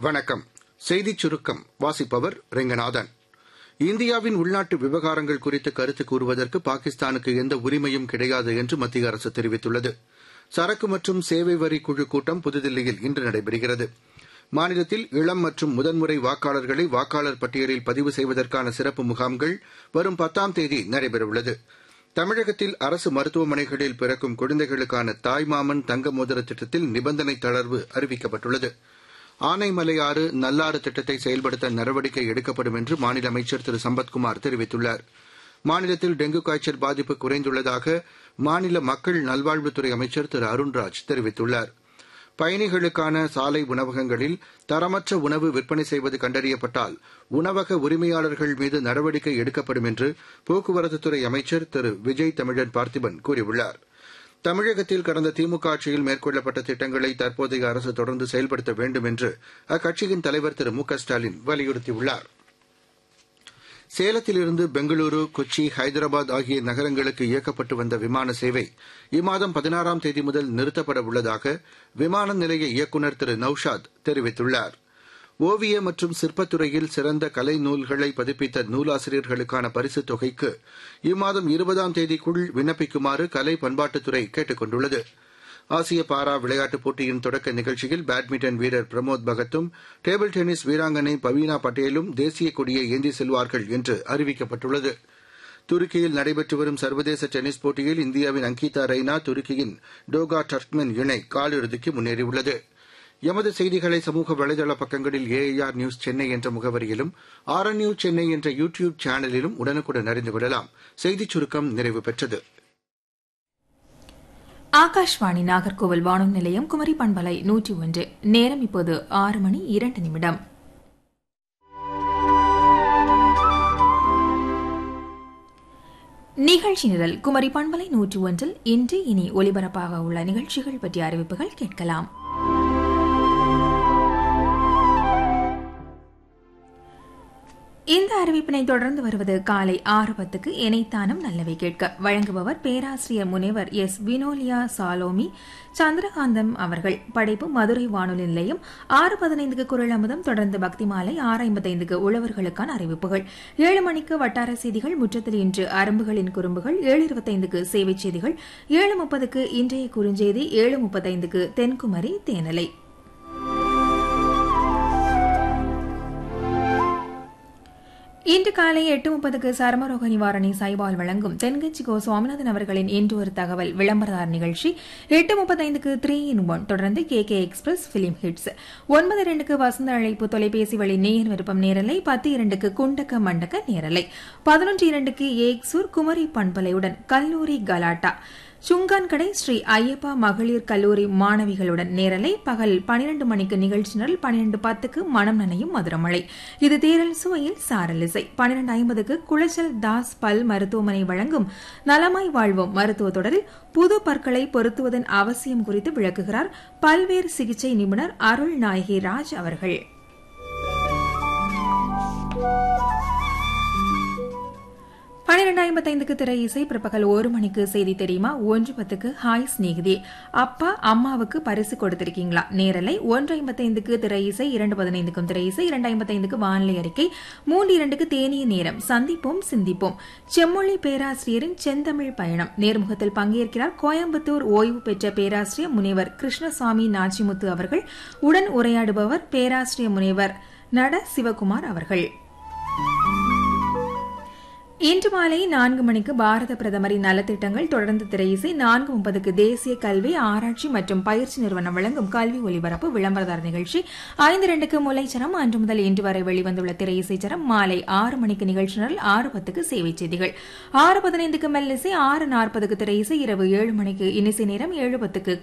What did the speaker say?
வணக்கம் செய்திச் சுருக்கம் வாசிப்பவர் ரெங்கநாதன் இந்தியாவின் உள்நாட்டு விவகாரங்கள் குறித்து கருத்து கூறுவதற்கு பாகிஸ்தானுக்கு எந்த உரிமையும் கிடையாது என்று மத்திய அரசு தெரிவித்துள்ளது சரக்கு மற்றும் சேவை வரி குழு கூட்டம் புதுதில்லியில் இன்று நடைபெறுகிறது மாநிலத்தில் இளம் மற்றும் முதன்முறை வாக்காளர்களை வாக்காளர் பட்டியலில் பதிவு செய்வதற்கான சிறப்பு முகாம்கள் வரும் பத்தாம் தேதி நடைபெறவுள்ளது தமிழகத்தில் அரசு மருத்துவமனைகளில் பிறக்கும் குழந்தைகளுக்கான தாய்மாமன் தங்க மோதிர திட்டத்தில் நிபந்தனை தளர்வு அறிவிக்கப்பட்டுள்ளது ஆனைமலையாறு நல்லாறு திட்டத்தை செயல்படுத்த நடவடிக்கை எடுக்கப்படும் என்று மாநில அமைச்சர் திரு சம்பத்குமார் தெரிவித்துள்ளார் மாநிலத்தில் டெங்கு காய்ச்சல் பாதிப்பு குறைந்துள்ளதாக மாநில மக்கள் நல்வாழ்வுத்துறை அமைச்சர் திரு அருண்ராஜ் தெரிவித்துள்ளார் பயணிகளுக்கான சாலை உணவகங்களில் தரமற்ற உணவு விற்பனை செய்வது கண்டறியப்பட்டால் உணவக உரிமையாளர்கள் மீது நடவடிக்கை எடுக்கப்படும் என்று போக்குவரத்துத்துறை அமைச்சர் திரு விஜய் தமிழன் பார்த்திபன் கூறியுள்ளார் தமிழகத்தில் கடந்த திமுக ஆட்சியில் மேற்கொள்ளப்பட்ட திட்டங்களை தற்போதைய அரசு தொடர்ந்து செயல்படுத்த வேண்டும் என்று அக்கட்சியின் தலைவர் திரு மு க ஸ்டாலின் வலியுறுத்தியுள்ளார் சேலத்திலிருந்து பெங்களூரு கொச்சி ஹைதராபாத் ஆகிய நகரங்களுக்கு இயக்கப்பட்டு வந்த விமான சேவை இம்மாதம் பதினாறாம் தேதி முதல் நிறுத்தப்பட உள்ளதாக விமான நிலைய இயக்குநர் திரு நൌஷாத் தெரிவித்துள்ளார் ஓவிய மற்றும் சிற்பத்துறையில் சிறந்த கலை நூல்களை பதிப்பித்த நூலாசிரியர்களுக்கான பரிசுத் தொகைக்கு இம்மாதம் இருபதாம் தேதிக்குள் விண்ணப்பிக்குமாறு கலை பண்பாட்டுத்துறை கேட்டுக் கொண்டுள்ளது ஆசிய பாரா விளையாட்டுப் போட்டியின் தொடக்க நிகழ்ச்சியில் பேட்மிண்டன் வீரர் பிரமோத் பகத்தும் டேபிள் டென்னிஸ் வீராங்கனை பவீனா பட்டேலும் தேசிய கொடியை ஏந்தி செல்வார்கள் என்று அறிவிக்கப்பட்டுள்ளது துருக்கியில் நடைபெற்று வரும் சர்வதேச டென்னிஸ் போட்டியில் இந்தியாவின் அங்கிதா ரெய்னா துருக்கியின் டோகா டர்க்மென் இணை காலிறுதிக்கு முன்னேறியுள்ளது எமது செய்திகளை சமூக வலைதள பக்கங்களில் ஏஐஆர் நியூஸ் சென்னை என்ற முகவரியிலும் ஆர் என் நியூஸ் சென்னை என்ற யூ டியூப் சேனலிலும் உடனுக்குடன் அறிந்து கொள்ளலாம் செய்திச் சுருக்கம் நிறைவு பெற்றது ஆகாஷ்வாணி நாகர்கோவில் வானொலி நிலையம் குமரி பண்பலை நூற்றி ஒன்று நேரம் இப்போது ஆறு மணி இரண்டு நிமிடம் நிகழ்ச்சி நிரல் குமரி பண்பலை நூற்றி ஒன்றில் இன்று இனி ஒலிபரப்பாக உள்ள நிகழ்ச்சிகள் பற்றிய அறிவிப்புகள் கேட்கலாம் இந்த அறிவிப்பினை தொடர்ந்து வருவது காலை ஆறு பத்துக்கு இணைத்தானம் நல்லவை கேட்க வழங்குபவர் பேராசிரியர் முனைவர் எஸ் வினோலியா சாலோமி சந்திரகாந்தம் அவர்கள் படைப்பு மதுரை வானொலி நிலையம் ஆறு பதினைந்துக்கு குரல் அமுதம் தொடர்ந்து பக்தி மாலை ஆறு ஐம்பத்தைந்துக்கு உழவர்களுக்கான அறிவிப்புகள் ஏழு மணிக்கு வட்டார செய்திகள் முற்றத்தில் இன்று அரும்புகளின் குறும்புகள் ஏழு இருபத்தைந்துக்கு சேவை செய்திகள் ஏழு முப்பதுக்கு இன்றைய குறுஞ்செய்தி ஏழு முப்பத்தைந்துக்கு தென்குமரி தேனலை இன்று காலை எட்டு முப்பதுக்கு சர்மரோக நிவாரணி சைபால் வழங்கும் தென்கட்சி கோ சுவாமிநாதன் அவர்களின் இன்று ஒரு தகவல் விளம்பரதார் நிகழ்ச்சி எட்டு முப்பத்தைந்துக்கு த்ரீ இன் ஒன் தொடர்ந்து K K express film hits ஒன்பது இரண்டுக்கு வசந்த அழைப்பு தொலைபேசி வழி நேர் விருப்பம் நேரலை பத்து இரண்டுக்கு குண்டக்க மண்டக்க நேரலை பதினொன்று இரண்டுக்கு ஏக்சூர் குமரி பண்பலையுடன் கல்லூரி கலாட்டா சுங்கான்கடை ஸ்ரீ ஐயப்பா மகளிர் கல்லூரி மாணவிகளுடன் நேரலை பகல் பனிரெண்டு மணிக்கு நிகழ்ச்சி நிரல் பனிரெண்டு பத்துக்கு மனம் நனையும் மதுரமழை இது தேரல் சுவையில் சாரல் இசை பனிரெண்டு ஐம்பதுக்கு குளச்சல் தாஸ் பல் மருத்துவமனை வழங்கும் நலமாய் வாழ்வோம் மருத்துவ தொடரில் புது பற்களை பொருத்துவதன் அவசியம் குறித்து விளக்குகிறார் பல்வேறு சிகிச்சை நிபுணர் அருள் நாயகி ராஜ் அவர்கள் பனிரெண்டு ஐம்பத்தைந்துக்கு திரை இசை பிற்பகல் ஒரு மணிக்கு செய்தி தெரியுமா ஒன்று பத்துக்கு ஹாய் ஸ்நேகிதி அப்பா அம்மாவுக்கு பரிசு கொடுத்திருக்கீங்களா நேரலை ஒன்று ஐம்பத்தைந்துக்கு திரை இசை இரண்டு பதினைந்துக்கும் திரை இசை இரண்டு ஐம்பத்தைந்துக்கு வானிலை அறிக்கை மூன்று இரண்டுக்கு தேனிய நேரம் சந்திப்போம் சிந்திப்போம் செம்மொழி பேராசிரியரின் செந்தமிழ் பயணம் நேர்முகத்தில் பங்கேற்கிறார் கோயம்புத்தூர் ஓய்வு பெற்ற பேராசிரியர் முனைவர் கிருஷ்ணசாமி நாச்சிமுத்து அவர்கள் உடன் உரையாடுபவர் பேராசிரியர் முனைவர் நட சிவகுமார் அவர்கள் இன்று மாலை நான்கு மணிக்கு பாரத பிரதமரின் நலத்திட்டங்கள் தொடர்ந்து திரையிசை நான்கு முப்பதுக்கு தேசிய கல்வி ஆராய்ச்சி மற்றும் பயிற்சி நிறுவனம் வழங்கும் கல்வி ஒலிபரப்பு விளம்பரதார் நிகழ்ச்சி ஐந்து இரண்டுக்கு முலைச்சரம் அன்று முதல் இன்று வரை வெளிவந்துள்ள திரையிசை சரம் மாலை ஆறு மணிக்கு நிகழ்ச்சி நிரல் ஆறு பத்துக்கு சேவை செய்திகள் ஆறு பதினைந்துக்கு மெல்லிசை ஆறு நாற்பதுக்கு திரையிசை இரவு ஏழு மணிக்கு இனிசை நேரம் ஏழு பத்துக்கு